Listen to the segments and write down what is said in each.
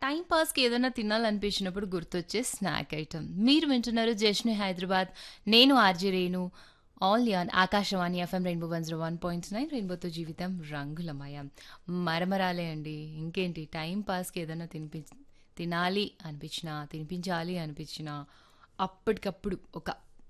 Time పాస్కి ఏదైనా తినాలనిపించినప్పుడు గుర్తొచ్చే స్నాక్ ఐటమ్ మీరు వింటున్నారు జష్ను హైదరాబాద్ నేను ఆర్జే రేణు ఆల్ యాన్ Akashvani FM rainbow one zero one point nine రెయిన్బోతో జీవితం రంగులమయం మరమరాలే అండి ఇంకేంటి టైం పాస్కి ఏదైనా తినిపి తినాలి అనిపించినా తినిపించాలి అనిపించినా అప్పటికప్పుడు ఒక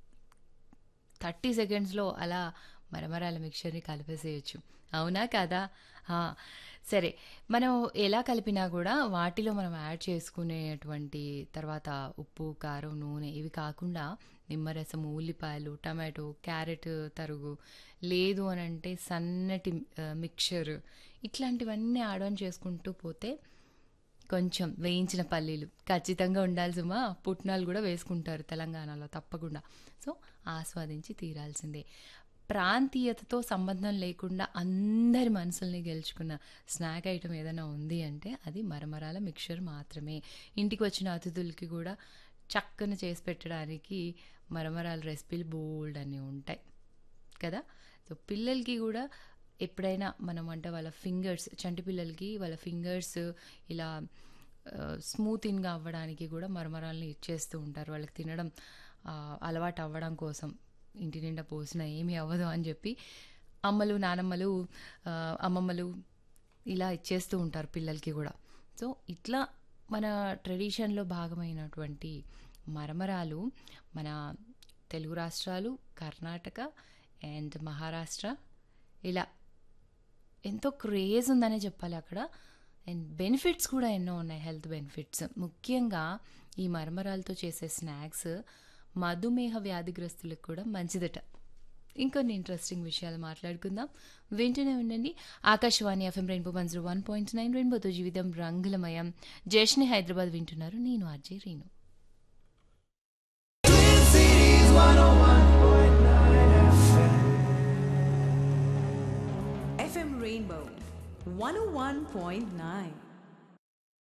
థర్టీ సెకండ్స్లో అలా మరమరాల మిక్చర్ని కలిపేసేయచ్చు అవునా కదా ఆ, సరే మనం ఎలా కలిపినా కూడా వాటిలో మనం యాడ్ చేసుకునేటువంటి తర్వాత ఉప్పు కారం నూనె ఇవి కాకుండా నిమ్మరసం ఉల్లిపాయలు టమాటో క్యారెట్ తరుగు లేదు అని అంటే సన్నటి ఆ, మిక్చర్ ఇట్లాంటివన్నీ యాడ్ ఆన్ చేసుకుంటూ పోతే కొంచెం వేయించిన పల్లీలు ఖచ్చితంగా ఉండాలి సుమా పుట్నాలు కూడా వేసుకుంటారు తెలంగాణలో తప్పకుండా సో ఆస్వాదించి తీరాల్సిందే ప్రాంతీయతతో సంబంధం లేకుండా అందరి మనసుల్ని గెలుచుకున్న స్నాక్ ఐటమ్ ఏదైనా ఉంది అంటే అది మరమరాల మిక్చర్ మాత్రమే ఇంటికి వచ్చిన అతిథులకి కూడా చక్కన చేసి పెట్టడానికి మరమరాల రెసిపీలు బోల్డ్ అన్నీ ఉంటాయి కదా సో పిల్లలకి కూడా ఎప్పుడైనా మనం అంటే వాళ్ళ ఫింగర్స్ చంటి పిల్లలకి వాళ్ళ ఫింగర్స్ ఇలా స్మూతింగ్గా అవ్వడానికి కూడా మరమరాలని ఇచ్చేస్తూ ఉంటారు వాళ్ళకి తినడం ఆ, అలవాటు అవ్వడం కోసం ఇంటి నిండా పోసిన ఏమీ అవ్వదు అని చెప్పి అమ్మలు నానమ్మలు ఆ, అమ్మమ్మలు ఇలా ఇచ్చేస్తూ ఉంటారు పిల్లలకి కూడా సో ఇట్లా మన ట్రెడిషన్లో భాగమైనటువంటి మరమరాలు మన తెలుగు రాష్ట్రాలు కర్ణాటక అండ్ మహారాష్ట్ర ఇలా ఎంతో క్రేజ్ ఉందనే చెప్పాలి అక్కడ అండ్ బెనిఫిట్స్ కూడా ఎన్నో ఉన్నాయి హెల్త్ బెనిఫిట్స్ ముఖ్యంగా ఈ మరమరాలతో చేసే స్నాక్స్ మధుమేహ వ్యాధిగ్రస్తులకు కూడా మంచిదట ఇంకొన్ని ఇంట్రెస్టింగ్ విషయాలు మాట్లాడుకుందాం వింటూనే ఉండండి Akashvani FM rainbow one zero one point nine రెయిన్బోతో జీవితం రంగులమయం జేష్ని హైదరాబాద్ వింటున్నారు నేను ఆర్జే రీను FM Rainbow 101.9.